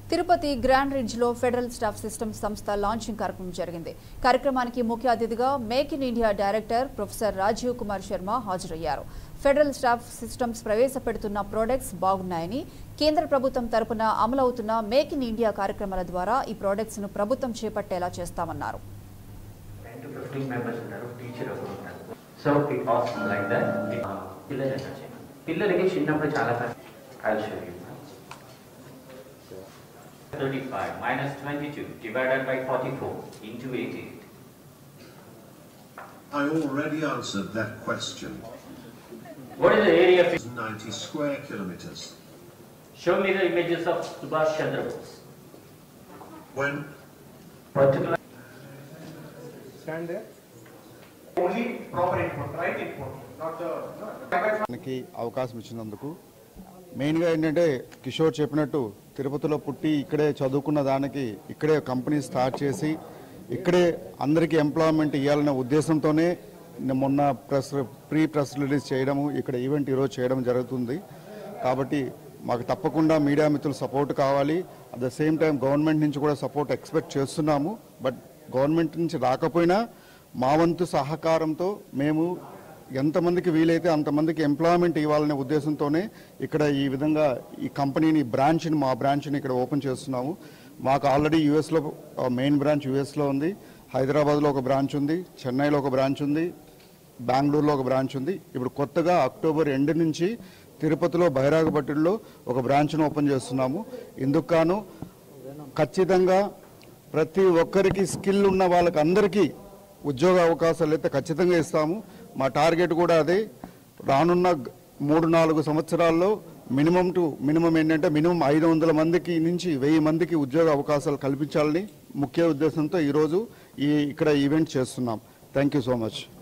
Tirupati grand ridge లో federal staff systems సంస్థ launching కార్యక్రమం జరిగింది కార్యక్రమానికి ముఖ్య అతిథిగా make in India director professor Rajeev Kumar Sharma హాజరయ్యారు ఫెడరల్ స్టాఫ్ సిస్టమ్స్ ప్రవేశపెడుతున్న ప్రోడక్ట్స్ బాగున్నాయని కేంద్ర ప్రభుత్వం తరపున అమలవుతున్న మేక్ ఇన్ ఇండియా కార్యక్రమాల ద్వారా ఈ ప్రోడక్ట్స్ ను ప్రభుత్వం చేపట్టేలా చేస్తామన్నారు టెన్ టు ఫిఫ్టీన్ మెంబర్స్ ఉంటారు టీచర్ ఒకరు ఉంటారు so it was like that పిల్లలు ఎట్లా చేయాలి పిల్లలకి చిన్నప్పుడు చాలా కష్టం Thirty five minus twenty two divided by forty four into eighty eight. I already answered that question. What is the area of, It's 90 square kilometers. show me the images of Subhash Chandra Bose. When Particular, stand there. Only proper input, right input, not the, no, మనకి అవకాశం ఇచ్చినందుకు మెయిన్గా ఏంటంటే కిషోర్ చెప్పినట్టు తిరుపతిలో పుట్టి ఇక్కడే చదువుకున్న దానికి ఇక్కడే కంపెనీ స్టార్ట్ చేసి ఇక్కడే అందరికీ ఎంప్లాయ్మెంట్ ఇవ్వాలనే ఉద్దేశంతోనే నిన్న మొన్న ప్రెస్ ప్రీ ప్రెస్ రిలీజ్ చేయడము ఇక్కడ ఈవెంట్ ఈరోజు చేయడం జరుగుతుంది కాబట్టి మాకు తప్పకుండా మీడియా మిత్రులు సపోర్ట్ కావాలి at the same time government నుంచి కూడా సపోర్ట్ ఎక్స్పెక్ట్ చేస్తున్నాము బట్ గవర్నమెంట్ నుంచి రాకపోయినా మా వంతు సహకారంతో మేము ఎంతమందికి వీలైతే అంతమందికి ఎంప్లాయ్మెంట్ ఇవ్వాలనే ఉద్దేశంతోనే ఇక్కడ ఈ విధంగా ఈ కంపెనీని బ్రాంచ్ని మా బ్రాంచ్ని ఇక్కడ ఓపెన్ చేస్తున్నాము మాకు ఆల్రెడీ యూఎస్లో మెయిన్ బ్రాంచ్ యూఎస్లో ఉంది హైదరాబాద్లో ఒక బ్రాంచ్ ఉంది చెన్నైలో ఒక బ్రాంచ్ ఉంది బెంగళూరులో ఒక బ్రాంచ్ ఉంది ఇప్పుడు కొత్తగా అక్టోబర్ ఎండ్ నుంచి తిరుపతిలో బైరాగపట్టిలో ఒక బ్రాంచ్ను ఓపెన్ చేస్తున్నాము ఇందుకు గాను ఖచ్చితంగా ప్రతి ఒక్కరికి స్కిల్ ఉన్న వాళ్ళకి అందరికీ ఉద్యోగ అవకాశాలు అయితే ఖచ్చితంగా ఇస్తాము మా టార్గెట్ కూడా అదే రానున్న గ- మూడు నాలుగు సంవత్సరాల్లో మినిమం టు మినిమం ఏంటంటే మినిమం ఐదు వందల మందికి నుంచి వెయ్యి మందికి ఉద్యోగ అవకాశాలు కల్పించాలని ముఖ్య ఉద్దేశంతో ఈరోజు ఈ ఇక్కడ ఈవెంట్ చేస్తున్నాం థ్యాంక్ యూ సో మచ్